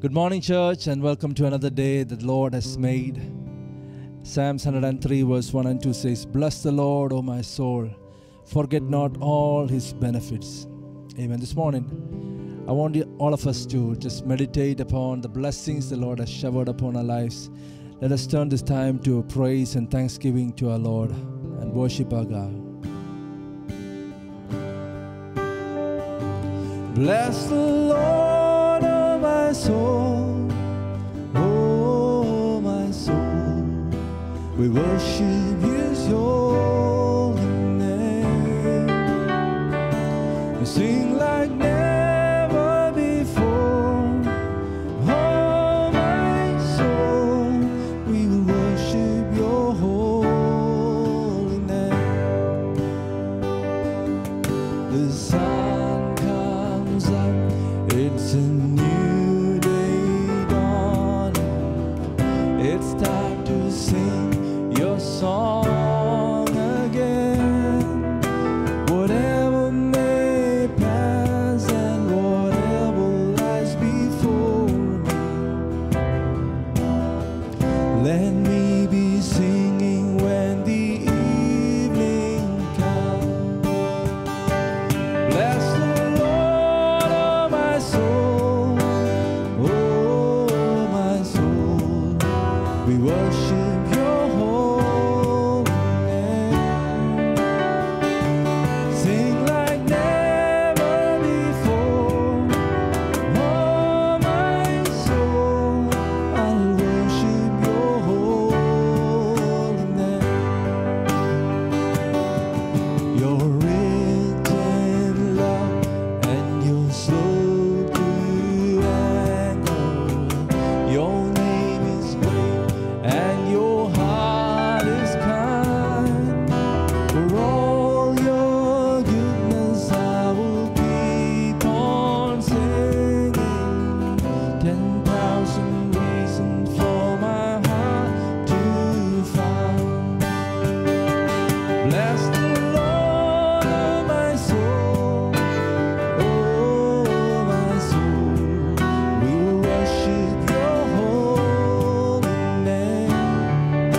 Good morning, church, and welcome to another day that the Lord has made. Psalms 103, verse 1 and 2 says, Bless the Lord, O my soul, forget not all his benefits. Amen. This morning, I want you, all of us to just meditate upon the blessings the Lord has showered upon our lives. Let us turn this time to praise and thanksgiving to our Lord and worship our God. Bless the Lord, oh my soul, oh my soul. We worship His holy name. We sing like never before. Oh my soul, we will worship Your holy name. The sun comes up, it's a new day dawning. It's time to sing your song again. Whatever may pass and whatever lies before me. Let me be singing when the evening comes. Bless the Lord, oh my soul, oh my soul. We worship Your holy name. Sing like never before. Oh my soul, I'll worship Your holy name. Your written love and your slow to anger. Your name is great and your heart is kind. For all your goodness, I will keep on singing. Ten thousand reasons for my heart to find. Bless the Lord, oh my soul, oh my soul. We will worship Your holy name.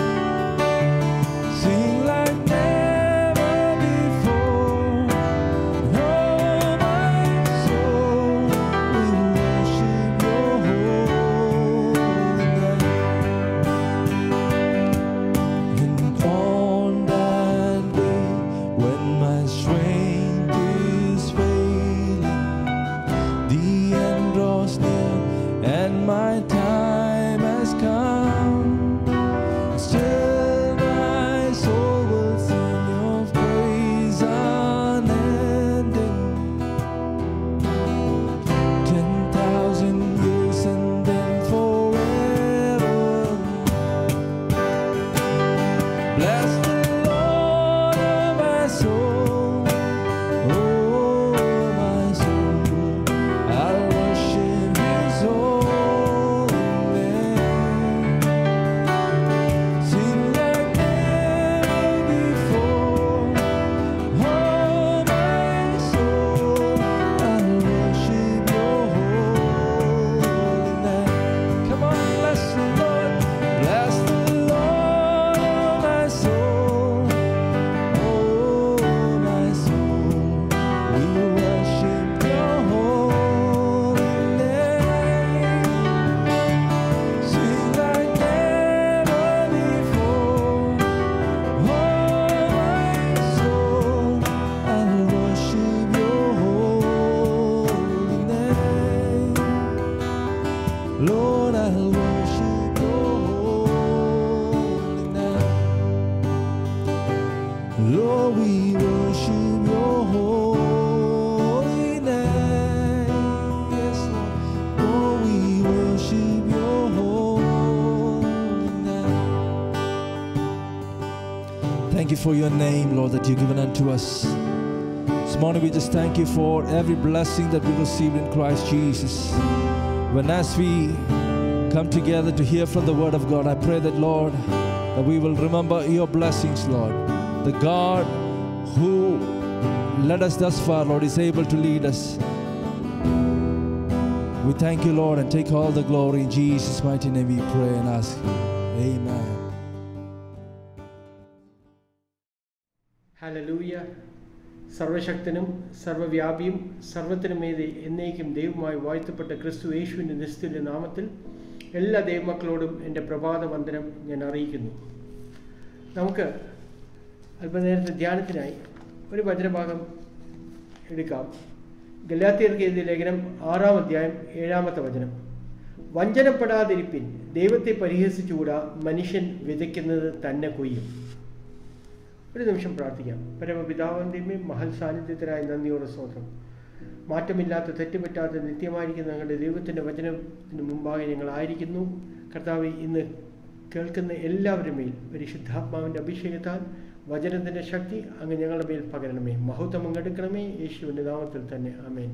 Sing like never before. Oh my soul, we will worship Your holy name. And on that day when my strength is failing, the end draws near and my time has come. Still my soul will sing your praise unending. Ten thousand years and then forever. Bless the Lord, oh my soul, oh my soul. I'll worship His holy name. Sing like never before, oh my soul. I'll worship Your holy name. Come on, bless the Lord, bless the Lord, oh my soul, oh my soul. We will worship Your holy name. Sing like never before, oh my soul. I'll worship Your holy name. Lord, I'll worship Your holy name. Lord, we worship Your holy name. Yes, Lord. Lord, we worship Your holy name. Thank you for Your name, Lord, that you've given unto us. This morning we just thank you for every blessing that we received in Christ Jesus. When as we come together to hear from the Word of God, I pray that, Lord, that we will remember your blessings, Lord. The God who led us thus far, Lord, is able to lead us We thank you, Lord, and take all the glory in Jesus' mighty name we pray and ask you. Amen. ഹലലൂയ സർവശക്തനും സർവവ്യാപിയും സർവത്തിനുമേതെ എന്നേക്കും ദൈവമായി വാഴ്ത്തപ്പെട്ട ക്രിസ്തു യേശുവിൻ്റെ നിസ്തുല്യ നാമത്തിൽ എല്ലാ ദൈവമക്കളോടും എൻ്റെ പ്രഭാത വന്ദനം ഞാൻ അറിയിക്കുന്നു നമുക്ക് അല്പനേരത്തെ ധ്യാനത്തിനായി ഒരു വചനഭാഗം എടുക്കാം ഗലാത്തിയർക്ക് എഴുതിയ ലേഖനം ആറാം അധ്യായം ഏഴാമത്തെ വചനം വഞ്ചനപ്പെടാതിരിപ്പിൻ ദൈവത്തെ പരിഹസിച്ചുകൂടാ മനുഷ്യൻ വിതയ്ക്കുന്നത് തന്നെ കൊയ്യും ഒരു നിമിഷം പ്രാർത്ഥിക്കാം പരമപിതാവിൻ്റെയും മഹൽ സാന്നിധ്യത്തിനായ നന്ദിയോടെ സ്തോത്രം മാറ്റമില്ലാത്ത തെറ്റുപറ്റാത്ത നിത്യമായിരിക്കുന്ന ഞങ്ങളുടെ ദൈവത്തിൻ്റെ വചനത്തിന് മുമ്പാകെ ഞങ്ങളായിരിക്കുന്നു കർത്താവ് ഇന്ന് കേൾക്കുന്ന എല്ലാവരും മേൽ പരിശുദ്ധാത്മാവിൻ്റെ അഭിഷേകത്താൽ വചനത്തിൻ്റെ ശക്തി അങ്ങ് ഞങ്ങളുടെ മേൽ പകരണമേ മഹത്വം അങ്ങെടുക്കണമേ യേശുവിൻ്റെ നാമത്തിൽ തന്നെ ആമേൻ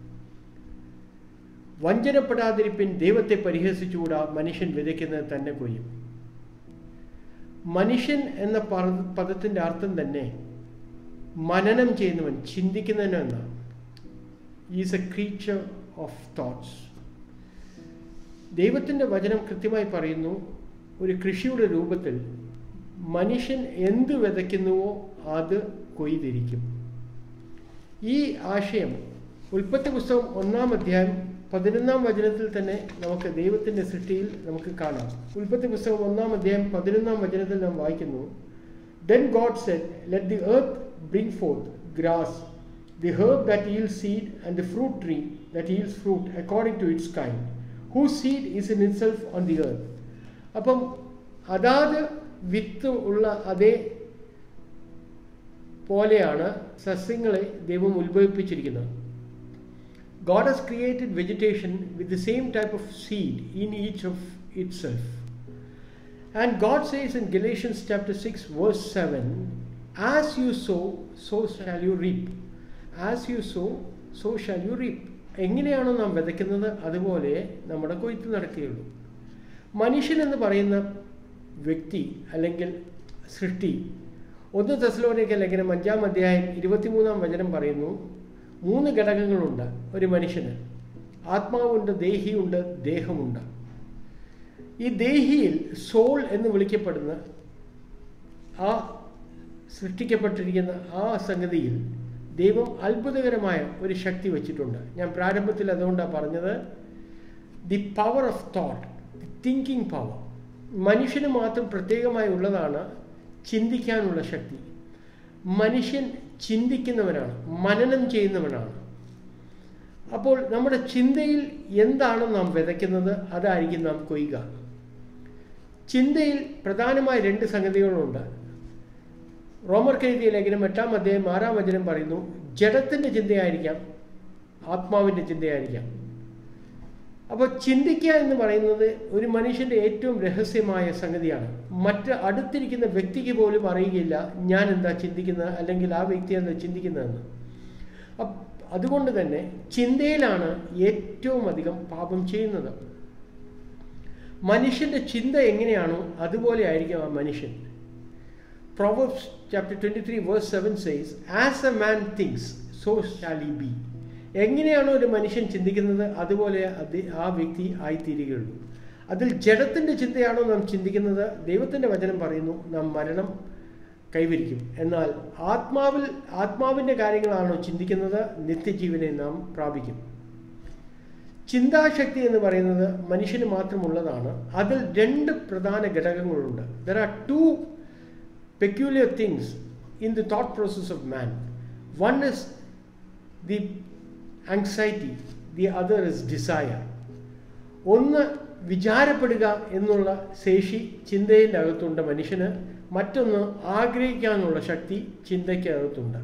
വഞ്ചനപ്പെടാതിരിപ്പിൻ ദൈവത്തെ പരിഹസിച്ചുകൂടാ മനുഷ്യൻ വിതയ്ക്കുന്നത് തന്നെ കൊയ്യും മനുഷ്യൻ എന്ന പദ- പദത്തിന്റെ അർത്ഥം തന്നെ മനനം ചെയ്യുന്നവൻ ചിന്തിക്കുന്നവൻ എന്നാണ് is a creature of thoughts ദൈവത്തിൻ്റെ വചനം കൃത്യമായി പറയുന്നു ഒരു കൃഷിയുടെ രൂപത്തിൽ മനുഷ്യൻ എന്ത് വിതയ്ക്കുന്നുവോ അത് കൊയ്തിരിക്കും ഈ ആശയം ഉൽപ്പത്തി പുസ്തകം ഒന്നാം അധ്യായം പതിനൊന്നാം വചനത്തിൽ തന്നെ നമുക്ക് ദൈവത്തിൻ്റെ സൃഷ്ടിയിൽ നമുക്ക് കാണാം ഉൽപ്പത്തി പുസ്തകം ഒന്നാം അധ്യായം പതിനൊന്നാം വചനത്തിൽ നാം വായിക്കുന്നു then God said let the earth bring forth grass the herb that yields seed and the fruit tree that yields fruit according to its kind who seed is in itself on the earth അപ്പം അതാത് വിത്ത് ഉള്ള അതേ പോലെയാണ് സസ്യങ്ങളെ ദൈവം ഉത്ഭവിപ്പിച്ചിരിക്കുന്നത് God has created vegetation with the same type of seed in each of itself. And God says in Galatians chapter 6, verse 7, As you sow, so shall you reap. As you sow, so shall you reap. എങ്ങനെയാണോ നാം വിതയ്ക്കുന്നത് അതുപോലെ നമ്മുടെ കൊയ്ത്ത് നടക്കുകയുള്ളൂ മനുഷ്യൻ എന്ന് പറയുന്ന വ്യക്തി അല്ലെങ്കിൽ സൃഷ്ടി ഒന്ന് തെസ്ലോനിക്ക ലേഖനം അഞ്ചാം അധ്യായം ഇരുപത്തിമൂന്നാം വചനം പറയുന്നു മൂന്ന് ഘടകങ്ങളുണ്ട് ഒരു മനുഷ്യന് ആത്മാവുണ്ട് ദേഹിയുണ്ട് ദേഹമുണ്ട് ഈ ദേഹിയിൽ സോൾ എന്ന് വിളിക്കപ്പെടുന്ന ആ സൃഷ്ടിക്കപ്പെട്ടിരിക്കുന്ന ആ സംഗതിയിൽ ദൈവം അത്ഭുതകരമായ ഒരു ശക്തി വച്ചിട്ടുണ്ട് ഞാൻ പ്രാരംഭത്തിൽ അതുകൊണ്ടാണ് പറഞ്ഞത് the power of thought the thinking power മനുഷ്യന് മാത്രം പ്രത്യേകമായി ഉള്ളതാണ് ചിന്തിക്കാനുള്ള ശക്തി മനുഷ്യൻ ചിന്തിക്കുന്നവനാണ് മനനം ചെയ്യുന്നവനാണ് അപ്പോൾ നമ്മുടെ ചിന്തയിൽ എന്താണ് നാം വിതയ്ക്കുന്നത് അതായിരിക്കും നാം കൊയ്യുക ചിന്തയിൽ പ്രധാനമായ രണ്ട് സംഗതികളുണ്ട് റോമർ എഴുതിയ ലേഖനം എട്ടാം അധ്യായം ആറാം വചനം പറയുന്നു ജഡത്തിൻ്റെ ചിന്തയായിരിക്കാം ആത്മാവിൻ്റെ ചിന്തയായിരിക്കാം അപ്പോൾ ചിന്തിക്കുക എന്ന് പറയുന്നത് ഒരു മനുഷ്യൻ്റെ ഏറ്റവും രഹസ്യമായ സംഗതിയാണ് മറ്റ് അടുത്തിരിക്കുന്ന വ്യക്തിക്ക് പോലും അറിയുകയില്ല ഞാൻ എന്താ ചിന്തിക്കുന്നത് അല്ലെങ്കിൽ ആ വ്യക്തി എന്താ ചിന്തിക്കുന്നതെന്ന് അപ്പ് അതുകൊണ്ട് തന്നെ ചിന്തയിലാണ് ഏറ്റവും അധികം പാപം ചെയ്യുന്നത് മനുഷ്യൻ്റെ ചിന്ത എങ്ങനെയാണോ അതുപോലെ ആയിരിക്കും ആ മനുഷ്യൻ Proverbs chapter twenty three verse seven says as a man thinks so shall he be എങ്ങനെയാണോ ഒരു മനുഷ്യൻ ചിന്തിക്കുന്നത് അതുപോലെ അത് ആ വ്യക്തി ആയിത്തീരുകയുള്ളൂ അതിൽ ജഡത്തിൻ്റെ ചിന്തയാണോ നാം ചിന്തിക്കുന്നത് ദൈവത്തിൻ്റെ വചനം പറയുന്നു നാം മരണം കൈവരിക്കും എന്നാൽ ആത്മാവിൽ ആത്മാവിൻ്റെ കാര്യങ്ങളാണോ ചിന്തിക്കുന്നത് നിത്യജീവനെ നാം പ്രാപിക്കും ചിന്താശക്തി എന്ന് പറയുന്നത് മനുഷ്യന് മാത്രമുള്ളതാണ് അതിൽ രണ്ട് പ്രധാന ഘടകങ്ങളുണ്ട് there are two peculiar things in the thought process of man one is the anxiety the other is desire ഒന്ന് വിചാരപ്പെടുക എന്നുള്ള ശേഷി ചിന്തയുടെ അകത്തുണ്ട് മനുഷ്യന് മറ്റൊന്ന് ആഗ്രഹിക്കാനുള്ള ശക്തി ചിന്തയ്ക്കകത്തുണ്ട്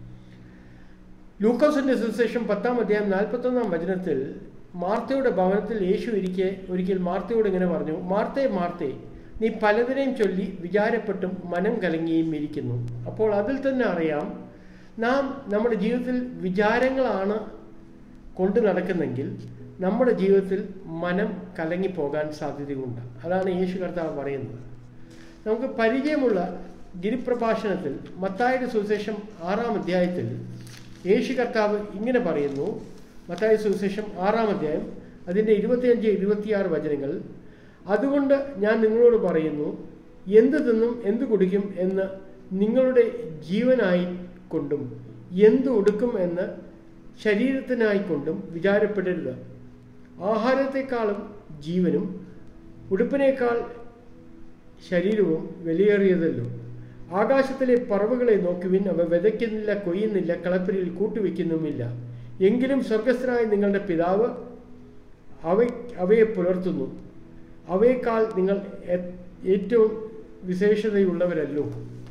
ലൂക്കോസിന്റെ സുവിശേഷം പത്താം അധ്യായം നാൽപ്പത്തൊന്നാം വചനത്തിൽ മാർത്തയുടെ ഭവനത്തിൽ യേശു ഇരിക്കെ ഒരിക്കൽ മാർത്തയോട് ഇങ്ങനെ പറഞ്ഞു മാർത്തേ മാർത്തേ നീ പലതിനെയും ചൊല്ലി വിചാരപ്പെട്ടും മനം കലങ്ങിയും ഇരിക്കുന്നു അപ്പോൾ അതിൽ തന്നെ അറിയാം നാം നമ്മുടെ ജീവിതത്തിൽ വിചാരങ്ങളാണ് കൊണ്ടു നടക്കുന്നെങ്കിൽ നമ്മുടെ ജീവിതത്തിൽ മനം കലങ്ങിപ്പോകാൻ സാധ്യതയുണ്ട് അതാണ് യേശു കർത്താവ് പറയുന്നത് നമുക്ക് പരിചയമുള്ള ഗിരിപ്രഭാഷണത്തിൽ മത്തായുടെ സുവിശേഷം ആറാം അധ്യായത്തിൽ യേശു കർത്താവ് ഇങ്ങനെ പറയുന്നു മത്തായ സുവിശേഷം ആറാം അധ്യായം അതിൻ്റെ ഇരുപത്തിയഞ്ച് ഇരുപത്തിയാറ് വചനങ്ങൾ അതുകൊണ്ട് ഞാൻ നിങ്ങളോട് പറയുന്നു എന്ത് തിന്നും എന്ത് കുടിക്കും എന്ന് നിങ്ങളുടെ ജീവനായി കൊണ്ടും എന്ത് ഉടുക്കും എന്ന് ശരീരത്തിനായി കൊണ്ടും വിചാരപ്പെടരുത് ആഹാരത്തെക്കാളും ജീവനും ഉടുപ്പിനേക്കാൾ ശരീരവും വിലയേറിയതല്ലോ ആകാശത്തിലെ പറവുകളെ നോക്കുവിൻ അവ വിതയ്ക്കുന്നില്ല കൊയ്യുന്നില്ല കളപ്പരിയിൽ കൂട്ടുവെക്കുന്നുമില്ല എങ്കിലും സ്വർഗസ്ഥനായ നിങ്ങളുടെ പിതാവ് അവ അവയെ പുലർത്തുന്നു അവയേക്കാൾ നിങ്ങൾ എ- ഏറ്റവും വിശേഷതയുള്ളവരല്ലോ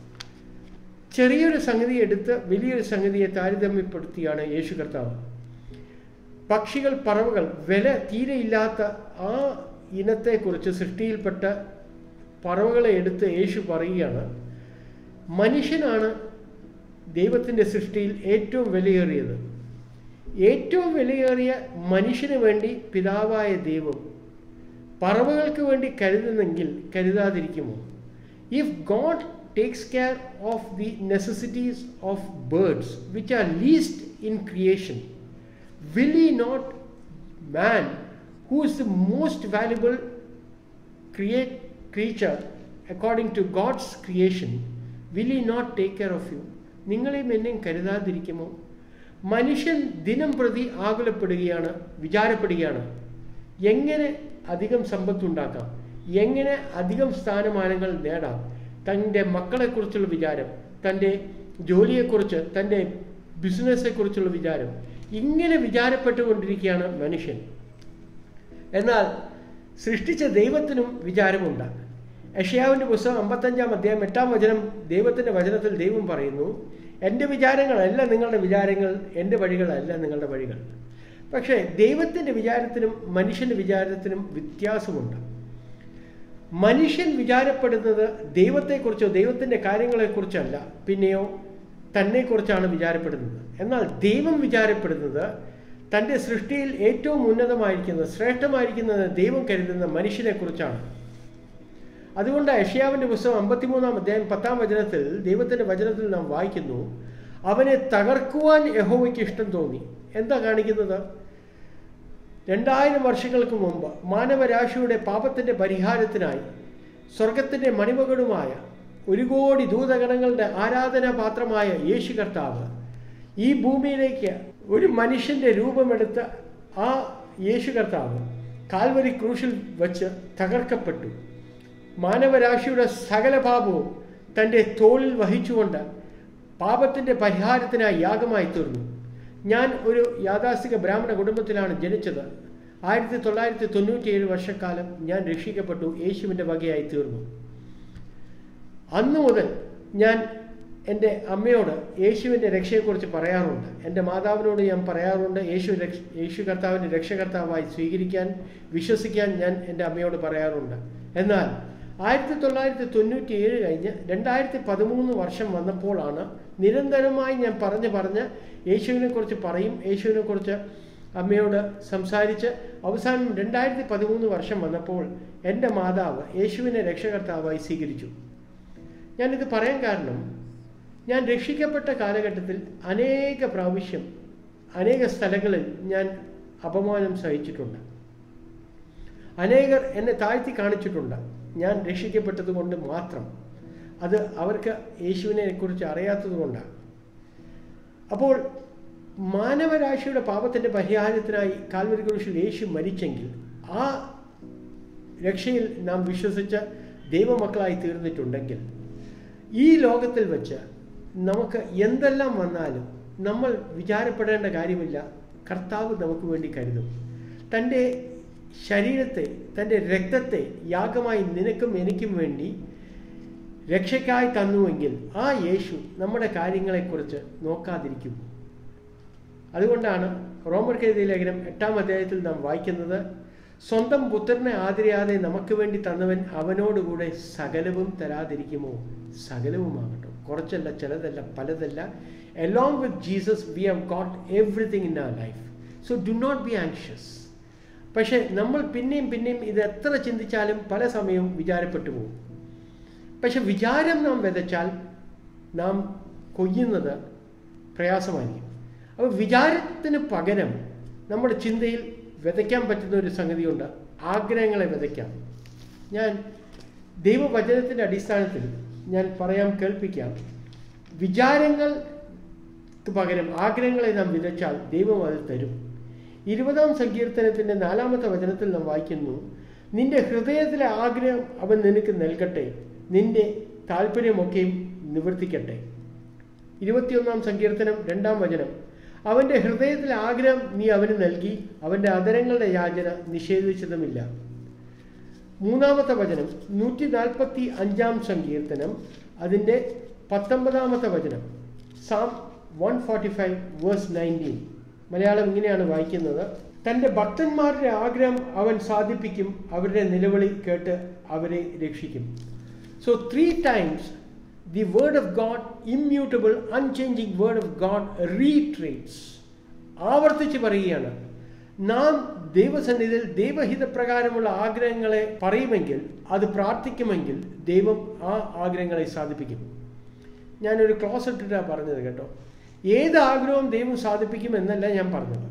ചെറിയൊരു സംഗതി എടുത്ത് വലിയൊരു സംഗതിയെ താരതമ്യപ്പെടുത്തിയാണ് യേശു കർത്താവ് പക്ഷികൾ പറവകൾ വില തീരെയില്ലാത്ത ആ ഇനത്തെക്കുറിച്ച് സൃഷ്ടിയിൽപ്പെട്ട പറവകളെ എടുത്ത് യേശു പറയുകയാണ് മനുഷ്യനാണ് ദൈവത്തിൻ്റെ സൃഷ്ടിയിൽ ഏറ്റവും വിലയേറിയത് ഏറ്റവും വിലയേറിയ മനുഷ്യന് വേണ്ടി പിതാവായ ദൈവം പറവകൾക്ക് വേണ്ടി കരുതുന്നെങ്കിൽ കരുതാതിരിക്കുമോ if God takes care of the necessities of birds which are least in creation will he not man who is the most valuable create creature according to god's creation will he not take care of you നിങ്ങളെയും എന്നെയും കരുതാതിരിക്കുമോ മനുഷ്യൻ ദിനം പ്രതി ആകുലപ്പെടുകയാണ് വിചാരപ്പെടുകയാണ് എങ്ങനെ അധികം സമ്പത്തുണ്ടാക്കാം എങ്ങനെ അധികം സ്ഥാനമാനങ്ങൾ നേടാം തൻ്റെ മക്കളെക്കുറിച്ചുള്ള വിചാരം തൻ്റെ ജോലിയെക്കുറിച്ച് തൻ്റെ ബിസിനസ്സെക്കുറിച്ചുള്ള വിചാരം ഇങ്ങനെ വിചാരപ്പെട്ടുകൊണ്ടിരിക്കുകയാണ് മനുഷ്യൻ എന്നാൽ സൃഷ്ടിച്ച ദൈവത്തിനും വിചാരമുണ്ട് യഷയാവിൻ്റെ പുസ്തകം അമ്പത്തഞ്ചാം അധ്യായം എട്ടാം വചനം ദൈവത്തിൻ്റെ വചനത്തിൽ ദൈവം പറയുന്നു എൻ്റെ വിചാരങ്ങളല്ല നിങ്ങളുടെ വിചാരങ്ങൾ എൻ്റെ വഴികളല്ല നിങ്ങളുടെ വഴികൾ പക്ഷേ ദൈവത്തിൻ്റെ വിചാരത്തിനും മനുഷ്യൻ്റെ വിചാരത്തിനും വ്യത്യാസമുണ്ട് മനുഷ്യൻ വിചാരപ്പെടുന്നത് ദൈവത്തെക്കുറിച്ചോ ദൈവത്തിൻ്റെ കാര്യങ്ങളെക്കുറിച്ചല്ല പിന്നെയോ തന്നെക്കുറിച്ചാണ് വിചാരപ്പെടുന്നത് എന്നാൽ ദൈവം വിചാരപ്പെടുന്നത് തൻ്റെ സൃഷ്ടിയിൽ ഏറ്റവും ഉന്നതമായിരിക്കുന്നത് ശ്രേഷ്ഠമായിരിക്കുന്നത് ദൈവം കരുതുന്ന മനുഷ്യനെക്കുറിച്ചാണ് അതുകൊണ്ട് യഷ്യാവിൻ്റെ പുസ്തകം അമ്പത്തിമൂന്നാം അധ്യായം പത്താം വചനത്തിൽ ദൈവത്തിൻ്റെ വചനത്തിൽ നാം വായിക്കുന്നു അവനെ തകർക്കുവാൻ യഹോവയ്ക്ക് ഇഷ്ടം തോന്നി എന്താ കാണിക്കുന്നത് രണ്ടായിരം വർഷങ്ങൾക്ക് മുമ്പ് മാനവരാശിയുടെ പാപത്തിൻ്റെ പരിഹാരത്തിനായി സ്വർഗത്തിൻ്റെ മണിമകളുമായ ഒരു കോടി ദൂതഗണങ്ങളുടെ ആരാധനാപാത്രമായ യേശു കർത്താവ് ഈ ഭൂമിയിലേക്ക് ഒരു മനുഷ്യൻ്റെ രൂപമെടുത്ത ആ യേശു കർത്താവ് കാൽവരി ക്രൂശിൽ വച്ച് തകർക്കപ്പെട്ടു മാനവരാശിയുടെ സകല പാപവും തൻ്റെ തോളിൽ വഹിച്ചുകൊണ്ട് പാപത്തിൻ്റെ പരിഹാരത്തിനായി യാഗമായി തീർന്നു ഞാൻ ഒരു യാഥാസ്ഥിക ബ്രാഹ്മണ കുടുംബത്തിലാണ് ജനിച്ചത് ആയിരത്തി തൊള്ളായിരത്തി തൊണ്ണൂറ്റിയേഴ് വർഷക്കാലം ഞാൻ രക്ഷിക്കപ്പെട്ടു യേശുവിൻ്റെ വകയായി തീർന്നു അന്നു മുതൽ ഞാൻ എൻ്റെ അമ്മയോട് യേശുവിൻ്റെ രക്ഷയെക്കുറിച്ച് പറയാറുണ്ട് എൻ്റെ മാതാവിനോട് ഞാൻ പറയാറുണ്ട് യേശു രക്ഷ യേശു കർത്താവിൻ്റെ രക്ഷകർത്താവായി സ്വീകരിക്കാൻ വിശ്വസിക്കാൻ ഞാൻ എൻ്റെ അമ്മയോട് പറയാറുണ്ട് എന്നാൽ ആയിരത്തി തൊള്ളായിരത്തി തൊണ്ണൂറ്റി ഏഴ് കഴിഞ്ഞ് രണ്ടായിരത്തി പതിമൂന്ന് വർഷം വന്നപ്പോഴാണ് നിരന്തരമായി ഞാൻ പറഞ്ഞ് പറഞ്ഞ് യേശുവിനെക്കുറിച്ച് പറയും യേശുവിനെക്കുറിച്ച് അമ്മയോട് സംസാരിച്ച് അവസാനം രണ്ടായിരത്തി പതിമൂന്ന് വർഷം വന്നപ്പോൾ എൻ്റെ മാതാവ് യേശുവിനെ രക്ഷകർത്താവായി സ്വീകരിച്ചു ഞാനിത് പറയാൻ കാരണം ഞാൻ രക്ഷിക്കപ്പെട്ട കാലഘട്ടത്തിൽ അനേക പ്രാവശ്യം അനേക സ്ഥലങ്ങളിൽ ഞാൻ അപമാനം സഹിച്ചിട്ടുണ്ട് അനേകർ എന്നെ താഴ്ത്തി കാണിച്ചിട്ടുണ്ട് ഞാൻ രക്ഷിക്കപ്പെട്ടത് കൊണ്ട് മാത്രം അത് അവർക്ക് യേശുവിനെ കുറിച്ച് അറിയാത്തത് കൊണ്ടാണ് അപ്പോൾ മാനവരാശിയുടെ പാപത്തിൻ്റെ പരിഹാരത്തിനായി കാൽവരി കുരിശിൽ യേശു മരിച്ചെങ്കിൽ ആ രക്ഷയിൽ നാം വിശ്വസിച്ച ദൈവമക്കളായി തീർന്നിട്ടുണ്ടെങ്കിൽ ഈ ലോകത്തിൽ വെച്ച് നമുക്ക് എന്തെല്ലാം വന്നാലും നമ്മൾ വിചാരപ്പെടേണ്ട കാര്യമില്ല കർത്താവ് നമുക്ക് വേണ്ടി കരുതും തൻ്റെ ശരീരത്തെ തൻ്റെ രക്തത്തെ യാഗമായി നിനക്കും എനിക്കും വേണ്ടി രക്ഷയ്ക്കായി തന്നുവെങ്കിൽ ആ യേശു നമ്മുടെ കാര്യങ്ങളെക്കുറിച്ച് നോക്കാതിരിക്കും അതുകൊണ്ടാണ് റോമർ കെഴുതിയ ലേഖനം എട്ടാം അധ്യായത്തിൽ നാം വായിക്കുന്നത് സ്വന്തം പുത്രനെ ആദരിയാതെ നമുക്ക് വേണ്ടി തന്നവൻ അവനോടുകൂടെ സകലവും തരാതിരിക്കുമോ സകലവുമാകട്ടെ കുറച്ചല്ല ചിലതല്ല പലതല്ല along with Jesus we have got everything in our life so do not be anxious പക്ഷേ നമ്മൾ പിന്നെയും പിന്നെയും ഇത് എത്ര ചിന്തിച്ചാലും പല സമയവും വിചാരപ്പെട്ടു പോകും പക്ഷെ വിചാരം നാം വിതച്ചാൽ നാം കൊയ്യുന്നത് പ്രയാസമായിരിക്കും അപ്പോൾ വിചാരത്തിന് പകരം നമ്മുടെ ചിന്തയിൽ വിതയ്ക്കാൻ പറ്റുന്ന ഒരു സംഗതിയുണ്ട് ആഗ്രഹങ്ങളെ വിതയ്ക്കാം ഞാൻ ദൈവവചനത്തിൻ്റെ അടിസ്ഥാനത്തിൽ ഞാൻ പറയാം കേൾപ്പിക്കാം വിചാരങ്ങൾക്ക് പകരം ആഗ്രഹങ്ങളെ നാം വിതച്ചാൽ ദൈവം അത് തരും ഇരുപതാം സങ്കീർത്തനത്തിൻ്റെ നാലാമത്തെ വചനത്തിൽ നാം വായിക്കുന്നു നിന്റെ ഹൃദയത്തിലെ ആഗ്രഹം അവൻ നിനക്ക് നൽകട്ടെ നിന്റെ താല്പര്യമൊക്കെയും നിവർത്തിക്കട്ടെ ഇരുപത്തിയൊന്നാം സങ്കീർത്തനം രണ്ടാം വചനം അവൻ്റെ ഹൃദയത്തിലെ ആഗ്രഹം നീ അവന് നൽകി അവൻ്റെ അതരങ്ങളുടെ യാചന നിഷേധിച്ചതുമില്ല മൂന്നാമത്തെ വചനം നൂറ്റി നാൽപ്പത്തി അഞ്ചാം സങ്കീർത്തനം അതിൻ്റെ പത്തൊമ്പതാമത്തെ വചനം Psalm one forty five verse nineteen Malayalam ഇങ്ങനെയാണ് വായിക്കുന്നത് തൻ്റെ ഭക്തന്മാരുടെ ആഗ്രഹം അവൻ സാധിപ്പിക്കും അവരുടെ നിലവിളി കേട്ട് അവരെ രക്ഷിക്കും so three times the word of God immutable unchanging word of God reiterates ആവർത്തിച്ച് പറയുകയാണ് നാം ദൈവസന്നിധിയിൽ ദൈവഹിതപ്രകാരമുള്ള ആഗ്രഹങ്ങളെ പറയുമെങ്കിൽ അത് പ്രാർത്ഥിക്കുമെങ്കിൽ ദൈവം ആ ആഗ്രഹങ്ങളെ സാധിപ്പിക്കും ഞാനൊരു ക്ലോസ് ഇട്ടിട്ടാണ് പറഞ്ഞത് കേട്ടോ ഏത് ആഗ്രഹവും ദൈവം സാധിപ്പിക്കും എന്നല്ല ഞാൻ പറഞ്ഞത്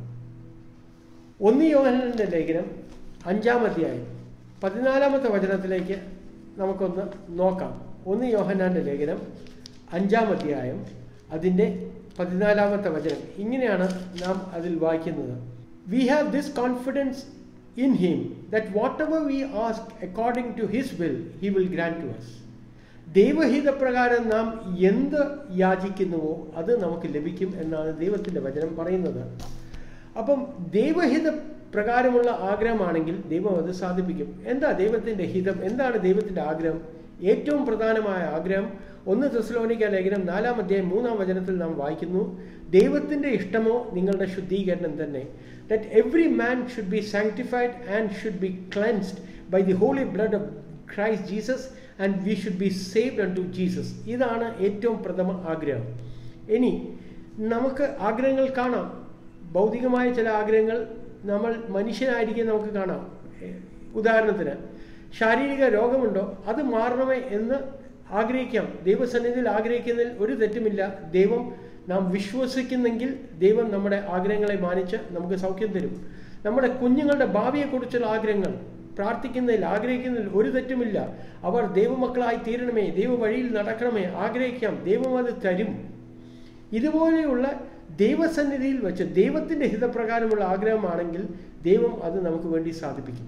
ഒന്ന് യോഹനന്റെ ലേഖനം അഞ്ചാം അധ്യായം പതിനാലാമത്തെ വചനത്തിലേക്ക് നമുക്കൊന്ന് നോക്കാം ഒന്ന് യോഹനാന്റെ ലേഖനം അഞ്ചാം അധ്യായം അതിൻ്റെ പതിനാലാമത്തെ വചനം ഇങ്ങനെയാണ് നാം അതിൽ വായിക്കുന്നത് we have this confidence in him that whatever we ask according to his will he will grant to us ദൈവഹിതപ്രകാരം നാം എന്ത് യാചിക്കുന്നുവോ അത് നമുക്ക് ലഭിക്കും എന്നാണ് ദൈവത്തിൻ്റെ വചനം പറയുന്നത് അപ്പം ദൈവഹിത പ്രകാരമുള്ള ആഗ്രഹമാണെങ്കിൽ ദൈവം അത് സാധിപ്പിക്കും എന്താ ദൈവത്തിൻ്റെ ഹിതം എന്താണ് ദൈവത്തിൻ്റെ ആഗ്രഹം ഏറ്റവും പ്രധാനമായ ആഗ്രഹം ഒന്ന് തെസ്ലോനിക്ക ലേഖനം നാലാം അധ്യായം മൂന്നാം വചനത്തിൽ നാം വായിക്കുന്നു ദൈവത്തിൻ്റെ ഇഷ്ടമോ നിങ്ങളുടെ ശുദ്ധീകരണം തന്നെ that every man should be sanctified and should be cleansed by the holy blood of Christ Jesus and we should be saved unto Jesus ഇതാണ് ഏറ്റവും പ്രഥമ ആഗ്രഹം ഇനി നമുക്ക് ആഗ്രഹങ്ങൾ കാണാം ഭൗതികമായ ചില ആഗ്രഹങ്ങൾ നമ്മൾ മനുഷ്യനായിരിക്കും നമുക്ക് കാണാം ഉദാഹരണത്തിന് ശാരീരിക രോഗമുണ്ടോ അത് മാറണമേ എന്ന് ആഗ്രഹിക്കാം ദൈവസന്നിധിയിൽ ആഗ്രഹിക്കുന്നതിൽ ഒരു തെറ്റുമില്ല ദൈവം നാം വിശ്വസിക്കുന്നെങ്കിൽ ദൈവം നമ്മുടെ ആഗ്രഹങ്ങളെ മാനിച്ച് നമുക്ക് സൗഖ്യം തരും നമ്മുടെ കുഞ്ഞുങ്ങളുടെ ഭാവിയെക്കുറിച്ചുള്ള ആഗ്രഹങ്ങൾ പ്രാർത്ഥിക്കുന്നതിൽ ആഗ്രഹിക്കുന്നതിൽ ഒരു തെറ്റുമില്ല അവർ ദൈവമക്കളായി തീരണമേ ദൈവ വഴിയിൽ നടക്കണമേ ആഗ്രഹിക്കാം ദൈവം അത് തരും ഇതുപോലെയുള്ള ദൈവസന്നിധിയിൽ വെച്ച് ദൈവത്തിൻ്റെ ഹിതപ്രകാരമുള്ള ആഗ്രഹമാണെങ്കിൽ ദൈവം അത് നമുക്ക് വേണ്ടി സാധിപ്പിക്കും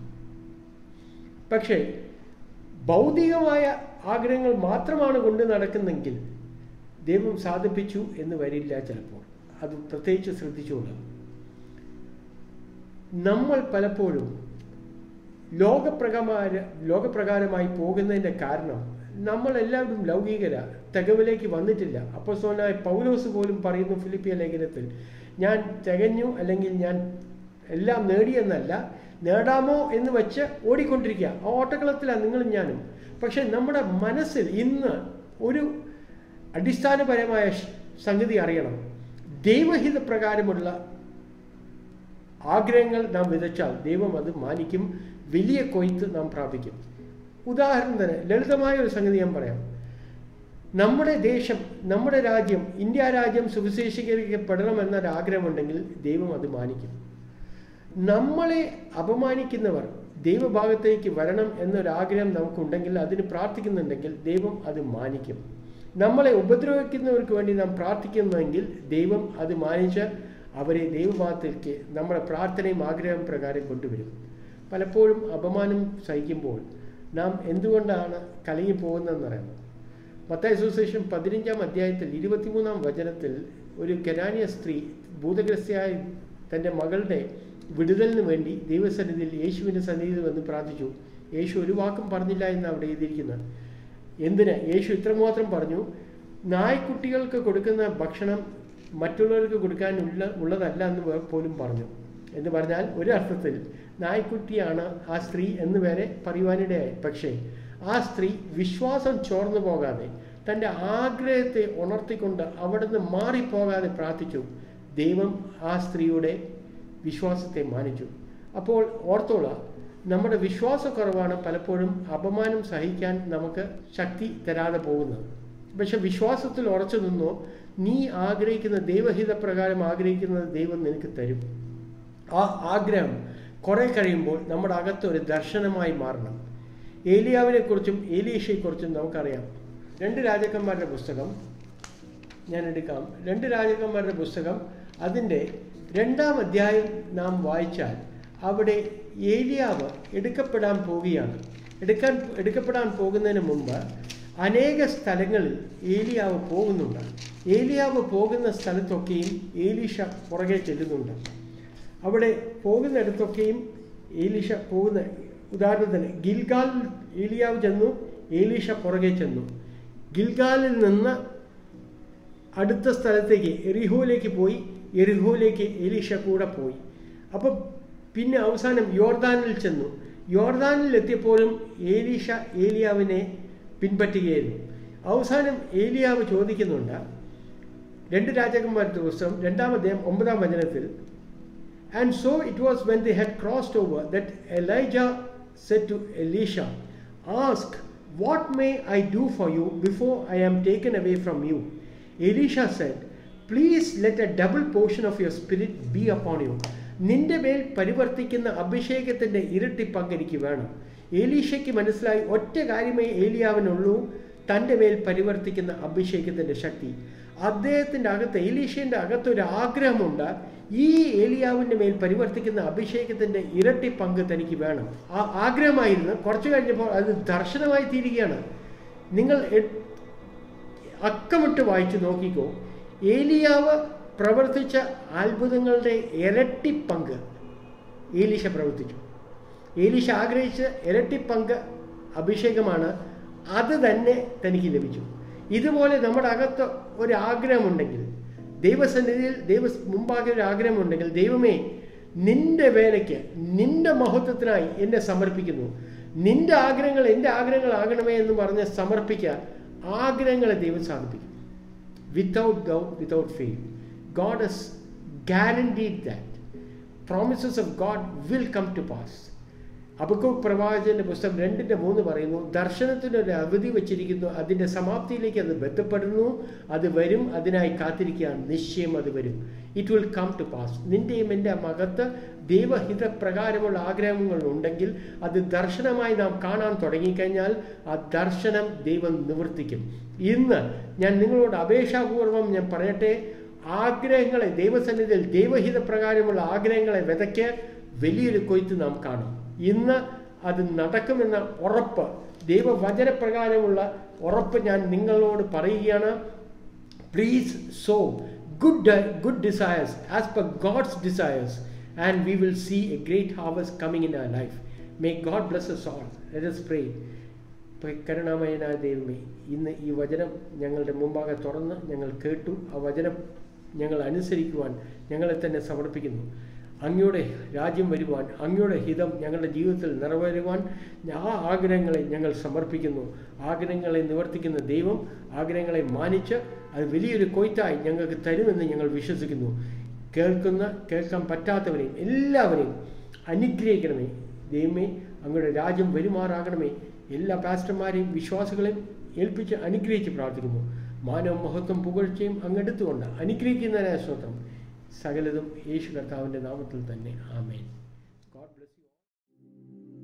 പക്ഷേ ഭൗതികമായ ആഗ്രഹങ്ങൾ മാത്രമാണ് കൊണ്ട് നടക്കുന്നെങ്കിൽ ദൈവം സാധിപ്പിച്ചു എന്ന് വരില്ല ചിലപ്പോൾ അത് പ്രത്യേകിച്ച് ശ്രദ്ധിച്ചുകൊള്ളുക നമ്മൾ പലപ്പോഴും ലോകപ്രകാര ലോകപ്രകാരമായി പോകുന്നതിൻ്റെ കാരണം നമ്മളെല്ലാവരും ലൗകികര തികവിലേക്ക് വന്നിട്ടില്ല അപ്പോൾ സോനായ പൗലോസ് പോലും പറയുന്നു ഫിലിപ്പിയ ലേഖനത്തിൽ ഞാൻ തികഞ്ഞു അല്ലെങ്കിൽ ഞാൻ എല്ലാം നേടിയെന്നല്ല നേടാമോ എന്ന് വെച്ച് ഓടിക്കൊണ്ടിരിക്കുക ആ ഓട്ടക്കളത്തിലാണ് നിങ്ങളും ഞാനും പക്ഷെ നമ്മുടെ മനസ്സിൽ ഇന്ന് ഒരു അടിസ്ഥാനപരമായ സംഗതി അറിയണം ദൈവഹിത പ്രകാരമുള്ള ആഗ്രഹങ്ങൾ നാം വിതച്ചാൽ ദൈവം അത് മാനിക്കും വലിയ കൊയ്ത്ത് നാം പ്രാപിക്കും ഉദാഹരണത്തിന് ലളിതമായ ഒരു സംഗതി ഞാൻ പറയാം നമ്മുടെ ദേശം നമ്മുടെ രാജ്യം ഇന്ത്യ രാജ്യം സുവിശേഷീകരിക്കപ്പെടണമെന്നൊരു ആഗ്രഹമുണ്ടെങ്കിൽ ദൈവം അത് മാനിക്കും നമ്മളെ അപമാനിക്കുന്നവർ ദൈവഭാഗത്തേക്ക് വരണം എന്നൊരാഗ്രഹം നമുക്കുണ്ടെങ്കിൽ അതിന് പ്രാർത്ഥിക്കുന്നുണ്ടെങ്കിൽ ദൈവം അത് മാനിക്കും നമ്മളെ ഉപദ്രവിക്കുന്നവർക്ക് വേണ്ടി നാം പ്രാർത്ഥിക്കുന്നുവെങ്കിൽ ദൈവം അത് മാനിച്ച് അവരെ ദൈവഭാഗത്തേക്ക് നമ്മുടെ പ്രാർത്ഥനയും ആഗ്രഹം പ്രകാരം കൊണ്ടുവരും പലപ്പോഴും അപമാനം സഹിക്കുമ്പോൾ നാം എന്തുകൊണ്ടാണ് കലങ്ങി പോകുന്നതെന്ന് പറയുന്നത് മത്തായ സുശേഷം പതിനഞ്ചാം അധ്യായത്തിൽ ഇരുപത്തിമൂന്നാം വചനത്തിൽ ഒരു കനാനിയ സ്ത്രീ ഭൂതഗ്രസ്തയായ തൻ്റെ മകളുടെ വിടുതലിന് വേണ്ടി ദൈവസന്നിധിയിൽ യേശുവിൻ്റെ സന്നിധിയിൽ വന്ന് പ്രാർത്ഥിച്ചു യേശു ഒരു വാക്കും പറഞ്ഞില്ല എന്ന് അവിടെ എഴുതിയിരിക്കുന്നത് എന്തിന് യേശു ഇത്രമാത്രം പറഞ്ഞു നായ്ക്കുട്ടികൾക്ക് കൊടുക്കുന്ന ഭക്ഷണം മറ്റുള്ളവർക്ക് കൊടുക്കാനുള്ള ഉള്ളതല്ല എന്ന് പോലും പറഞ്ഞു എന്ന് പറഞ്ഞാൽ ഒരർത്ഥത്തിൽ നായ്ക്കുട്ടിയാണ് ആ സ്ത്രീ എന്ന് വരെ പറയുവാനിടയായി പക്ഷേ ആ സ്ത്രീ വിശ്വാസം ചോർന്നു പോകാതെ തൻ്റെ ആഗ്രഹത്തെ ഉണർത്തിക്കൊണ്ട് അവിടുന്ന് മാറിപ്പോകാതെ പ്രാർത്ഥിച്ചു ദൈവം ആ സ്ത്രീയുടെ വിശ്വാസത്തെ മാനിച്ചു അപ്പോൾ ഓർത്തോള നമ്മുടെ വിശ്വാസക്കുറവാണ് പലപ്പോഴും അപമാനം സഹിക്കാൻ നമുക്ക് ശക്തി തരാതെ പോകുന്നത് പക്ഷെ വിശ്വാസത്തിൽ ഉറച്ചു നിന്നോ നീ ആഗ്രഹിക്കുന്ന ദൈവഹിത പ്രകാരം ആഗ്രഹിക്കുന്നത് ദൈവം നിനക്ക് തരും ആ ആഗ്രഹം കുറേ കഴിയുമ്പോൾ നമ്മുടെ അകത്ത് ഒരു ദർശനമായി മാറണം ഏലിയാവിനെക്കുറിച്ചും ഏലീഷയെക്കുറിച്ചും നമുക്കറിയാം രണ്ട് രാജാക്കന്മാരുടെ പുസ്തകം ഞാൻ എടുക്കാം രണ്ട് രാജാക്കന്മാരുടെ പുസ്തകം അതിൻ്റെ രണ്ടാം അധ്യായം നാം വായിച്ചാൽ അവിടെ ഏലിയാവ് എടുക്കപ്പെടാൻ പോവുകയാണ് എടുക്കാൻ എടുക്കപ്പെടാൻ പോകുന്നതിന് മുമ്പ് അനേക സ്ഥലങ്ങളിൽ ഏലിയാവ് പോകുന്നുണ്ട് ഏലിയാവ് പോകുന്ന സ്ഥലത്തൊക്കെയും ഏലീഷ പുറകെ ചെല്ലുന്നുണ്ട് അവിടെ പോകുന്നിടത്തൊക്കെയും ഏലീഷ പോകുന്ന ഉദാഹരണത്തിന് ഗിൽഗാലിൽ ഏലിയാവ് ചെന്നു ഏലീഷ പുറകെ ചെന്നു ഗിൽഗാലിൽ നിന്ന് അടുത്ത സ്ഥലത്തേക്ക് എറിഹോയിലേക്ക് പോയി എറിഹോയിലേക്ക് എലീഷ കൂടെ പോയി അപ്പം പിന്നെ അവസാനം യോർദാനിൽ ചെന്നു യോർദാനിൽ എത്തിയപ്പോഴും ഏലീഷ ഏലിയാവിനെ പിൻപറ്റുകയായിരുന്നു അവസാനം ഏലിയാവ് ചോദിക്കുന്നുണ്ട് രണ്ട് രാജാക്കന്മാരുടെ പുസ്തകം രണ്ടാം അധ്യായം ഒമ്പതാം വചനത്തിൽ and so it was when they had crossed over that Elijah said to Elisha ask what may I do for you before I am taken away from you Elisha said please let a double portion of your spirit be upon you നിന്റെ മേൽ പരിവർത്തിക്കുന്ന അഭിഷേകത്തിൻ്റെ ഇരട്ടി പങ്ക് എനിക്ക് വേണം ഏലീഷയ്ക്ക് മനസ്സിലായി ഒറ്റ കാര്യമേ ഏലിയാവിനുള്ളൂ തൻ്റെ മേൽ പരിവർത്തിക്കുന്ന അഭിഷേകത്തിൻ്റെ ശക്തി അദ്ദേഹത്തിൻ്റെ അകത്ത് ഏലീഷൻ്റെ അകത്തൊരു ആഗ്രഹമുണ്ട് ഈ ഏലിയാവിൻ്റെ മേൽ പരിവർത്തിക്കുന്ന അഭിഷേകത്തിൻ്റെ ഇരട്ടി പങ്ക് തനിക്ക് വേണം ആ ആഗ്രഹമായിരുന്നു കുറച്ച് കഴിഞ്ഞപ്പോൾ അത് ദർശനമായി തീരുകയാണ് നിങ്ങൾ എ- അക്കമിട്ട് വായിച്ചു നോക്കിക്കോ ഏലിയാവ് പ്രവർത്തിച്ച അത്ഭുതങ്ങളുടെ ഇരട്ടി പങ്ക് ഏലീശ പ്രവർത്തിച്ചു ഏലീശ ആഗ്രഹിച്ച ഇരട്ടി പങ്ക് അഭിഷേകമാണ് അത് തന്നെ തനിക്ക് ലഭിച്ചു ഇതുപോലെ നമ്മുടെ അകത്ത് ഒരു ആഗ്രഹമുണ്ടെങ്കിൽ ദൈവസന്നിധിയിൽ ദൈവ മുമ്പാകെ ഒരു ആഗ്രഹമുണ്ടെങ്കിൽ ദൈവമേ നിന്റെ വേലയ്ക്ക് നിന്റെ മഹത്വത്തിനായി എന്നെ സമർപ്പിക്കുന്നു നിന്റെ ആഗ്രഹങ്ങൾ എൻ്റെ ആഗ്രഹങ്ങളാകണമേ എന്ന് പറഞ്ഞ് സമർപ്പിക്കുക ആഗ്രഹങ്ങളെ ദൈവം സാധിപ്പിക്കും without doubt, without fail. God has guaranteed that. Promises of God will come to pass. അബക്കൂക്ക് പ്രവാചകന്റെ പുസ്തകം രണ്ടിൻ്റെ മൂന്ന് പറയുന്നു ദർശനത്തിനൊരു അവധി വച്ചിരിക്കുന്നു അതിൻ്റെ സമാപ്തിയിലേക്ക് അത് ബന്ധപ്പെടുന്നു അത് വരും അതിനായി കാത്തിരിക്കുക നിശ്ചയം അത് വരും it will come to pass നിന്റെയും എൻ്റെ മകത്ത് ദൈവഹിത പ്രകാരമുള്ള ആഗ്രഹങ്ങൾ ഉണ്ടെങ്കിൽ അത് ദർശനമായി നാം കാണാൻ തുടങ്ങിക്കഴിഞ്ഞാൽ ആ ദർശനം ദൈവം നിവർത്തിക്കും ഇന്ന് ഞാൻ നിങ്ങളോട് അപേക്ഷാപൂർവം ഞാൻ പറയട്ടെ ആഗ്രഹങ്ങളെ ദൈവസന്നിധിയിൽ ദൈവഹിത പ്രകാരമുള്ള ആഗ്രഹങ്ങളെ വിതയ്ക്ക് വലിയൊരു കൊയ്ത്ത് നാം കാണും ഇന്ന് അത് നടക്കുമെന്ന ഉറപ്പ് ദൈവവചനപ്രകാരമുള്ള ഉറപ്പ് ഞാൻ നിങ്ങളോട് പറയുകയാണ് please sow good de- good desires as per God's desires and we will see a great harvest coming in our life may God bless us all let us pray പ- കരുണാമയനായ ദൈവമേ ഇന്ന് ഈ വചനം ഞങ്ങളുടെ മുമ്പാകെ തുറന്ന് ഞങ്ങൾ കേട്ടു ആ വചനം ഞങ്ങൾ അനുസരിക്കുവാൻ ഞങ്ങളെ തന്നെ സമർപ്പിക്കുന്നു അങ്ങയുടെ രാജ്യം വരുവാൻ അങ്ങയുടെ ഹിതം ഞങ്ങളുടെ ജീവിതത്തിൽ നിറവേറുവാൻ ആ ആഗ്രഹങ്ങളെ ഞങ്ങൾ സമർപ്പിക്കുന്നു ആഗ്രഹങ്ങളെ നിവർത്തിക്കുന്ന ദൈവം ആഗ്രഹങ്ങളെ മാനിച്ച് അത് വലിയൊരു കൊയ്ത്തായി ഞങ്ങൾക്ക് തരുമെന്ന് ഞങ്ങൾ വിശ്വസിക്കുന്നു കേൾക്കുന്ന കേൾക്കാൻ പറ്റാത്തവരെയും എല്ലാവരെയും അനുഗ്രഹിക്കണമേ ദൈവമേ അങ്ങയുടെ രാജ്യം വരുമാറാകണമേ എല്ലാ പാസ്റ്റർമാരെയും വിശ്വാസികളെയും ഏൽപ്പിച്ച് അനുഗ്രഹിച്ച് പ്രാർത്ഥിക്കുന്നു മാനവ മഹത്വം പുകഴ്ചയും അങ്ങെടുത്തുകൊണ്ട് അനുഗ്രഹിക്കുന്നതിനായ സ്വന്തം സകലതും യേശു കർത്താവിൻ്റെ നാമത്തിൽ തന്നെ ആമേൻ ഗോഡ് ബ്ലസ് യു